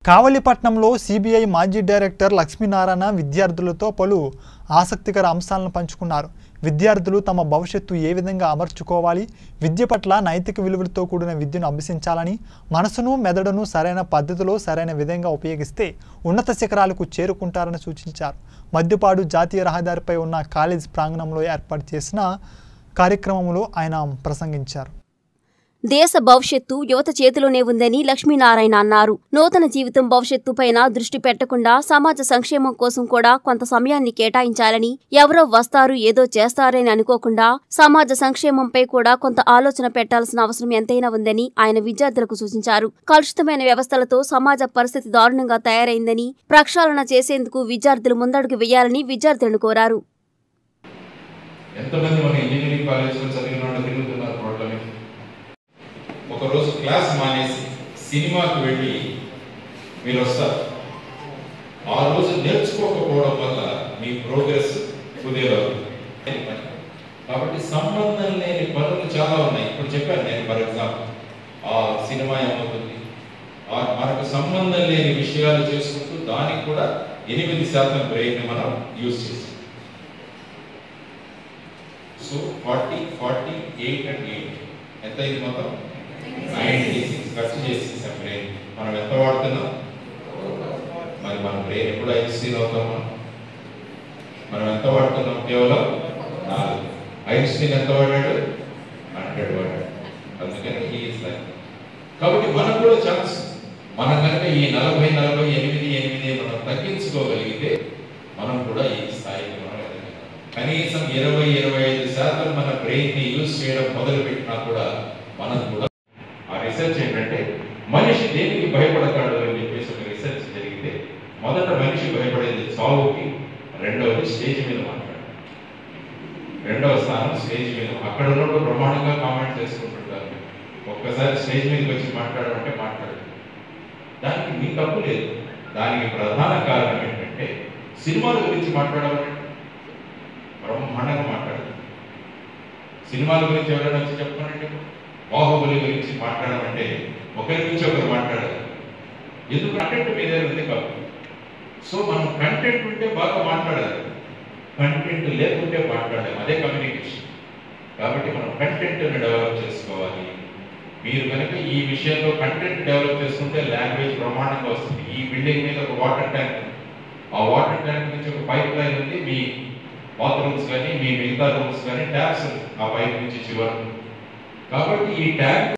కావలిపట్నంలో CBI మాజీ director Lakshminarayana విద్యార్థులతో పలు ఆసక్తికర అంశాలను పంచుకున్నారు విద్యార్థులు తమ భవిష్యత్తు ఏ విధంగా అమర్చుకోవాలి విద్య పట్ల నైతిక విలువలతో కూడిన విద్యను అభ్యసించాలని మనసును మెదడును సరైన పద్ధతిలో సరైన విధంగా ఉపయోగిస్తే ఉన్నత శిఖరాలకు చేరుకుంటారని సూచించారు మద్దిపాడు జాతీయ రహదారిపై ఉన్న కాలేజ్ ప్రాంగణంలో ఏర్పాటు చేసిన కార్యక్రమంలో ఆయన ప్రసంగించారు దేశ భవిష్యత్తు యువత చేతిలోనే ఉందని లక్ష్మీనారాయణ అన్నారు నూతన జీవితం భవిష్యత్తు పైన దృష్టి పెట్టకుండా సమాజ సంక్షేమం కోసం కూడా కొంత సమయాన్ని కేటాయించాలని ఎవరో వస్తారు ఏదో చేస్తారని అనుకోకుండా సమాజ సంక్షేమంపై కూడా కొంత ఆలోచన పెట్టాల్సిన అవసరం ఎంతైనా ఉందని ఆయన విద్యార్థులకు సూచించారు కలుషితమైన వ్యవస్థలతో సమాజ పరిస్థితి దారుణంగా తయారైందని ప్రక్షాళన చేసేందుకు విద్యార్థులు ముందడుగు వేయాలని విద్యార్థులను కోరారు ఎంతమంది మన ఇంజనీరింగ్ కాలేజ్లో చదివిన వాళ్ళు తిరుగుతున్నారు రోడ్ల మీద ఒకరోజు క్లాస్ మానేసి సినిమాకి వెళ్ళి మీరు వస్తారు ఆ రోజు నేర్చుకోకపోవడం వల్ల మీ ప్రోగ్రెస్ కుదేరాదు కాబట్టి సంబంధం లేని పనులు చాలా ఉన్నాయి ఇప్పుడు చెప్పాను నేను ఫర్ ఎగ్జాంపుల్ ఆ సినిమా ఏమవుతుంది ఆ మనకు సంబంధం లేని విషయాలు చేసుకుంటూ దానికి కూడా ఎనిమిది శాతం బ్రెయిన్ మనం యూజ్ చేస్తాం so forty forty eight and eight ఎంత అయింది మొత్తం నైన్టీ సిక్స్ ఖర్చు చేసేసాం బ్రెయిన్ మనం ఎంత వాడుతున్నాం మరి మన బ్రెయిన్ ఎప్పుడు ఐన్స్టీన్ అవుతాం మనం మనం ఎంత వాడుతున్నాం కేవలం నాలుగు ఐన్స్టీన్ ఎంత వాడాడు హండ్రెడ్ వాడాడు అందుకని హీఈస్ లైక్ కాబట్టి మనకు కూడా ఛాన్స్ మనం కనుక ఈ నలభై నలభై ఎనిమిది ఎనిమిది మనం తగ్గించుకోగలిగితే మనం కూడా ఈ స్థాయికి మనం ఎదగలం. కనీసం ఇరవై ఇరవై ఐదు శాతం మన బ్రెయిన్ ని యూజ్ చేయడం మొదలు పెట్టినా కూడా మనం కూడా ఆ రీసెర్చ్ ఏంటంటే మనిషి దేనికి భయపడతాడు అని చెప్పేసి ఒక రీసెర్చ్ జరిగితే మొదట మనిషి భయపడేది చావుకి రెండవది స్టేజ్ మీద మాట్లాడారు రెండవ స్థానం స్టేజ్ మీద అక్కడ ఉన్నప్పుడు బ్రహ్మాండంగా కామెంట్ చేసుకుంటుంటారు ఒక్కసారి స్టేజ్ మీదకి వచ్చి మాట్లాడమంటే మాట్లాడదు దానికి మీ తప్పు లేదు దానికి ప్రధాన కారణం ఏంటంటే సినిమాల గురించి మాట్లాడమంటే బ్రహ్మాండంగా మాట్లాడదు సినిమాల గురించి ఎవరైనా వచ్చి చెప్పానంటే బాహుబలి గురించి మాట్లాడమంటే ఒకరి గురించి ఒకరు మాట్లాడారు ఎందుకు కంటెంట్ మీద ఉంది కాబట్టి సో మనం కంటెంట్ ఉంటే బాగా మాట్లాడాలి కంటెంట్ లేకుంటే మాట్లాడలేము అదే కమ్యూనికేషన్ కాబట్టి మనం కంటెంట్ని డెవలప్ చేసుకోవాలి మీరు కనుక ఈ విషయంలో కంటెంట్ డెవలప్ చేసుకుంటే లాంగ్వేజ్ బ్రహ్మాండంగా వస్తుంది ఈ బిల్డింగ్ మీద ఒక వాటర్ ట్యాంక్ ఉంది. ఆ వాటర్ ట్యాంక్ నుంచి ఒక పైప్ లైన్ ఉంది మీ బాత్రూమ్స్ కానీ మీ మిగతా రూమ్స్ కానీ ట్యాప్స్ ఉంది ఆ పైప్ నుంచి చివరకు కాబట్టి ఈ ట్యాంక్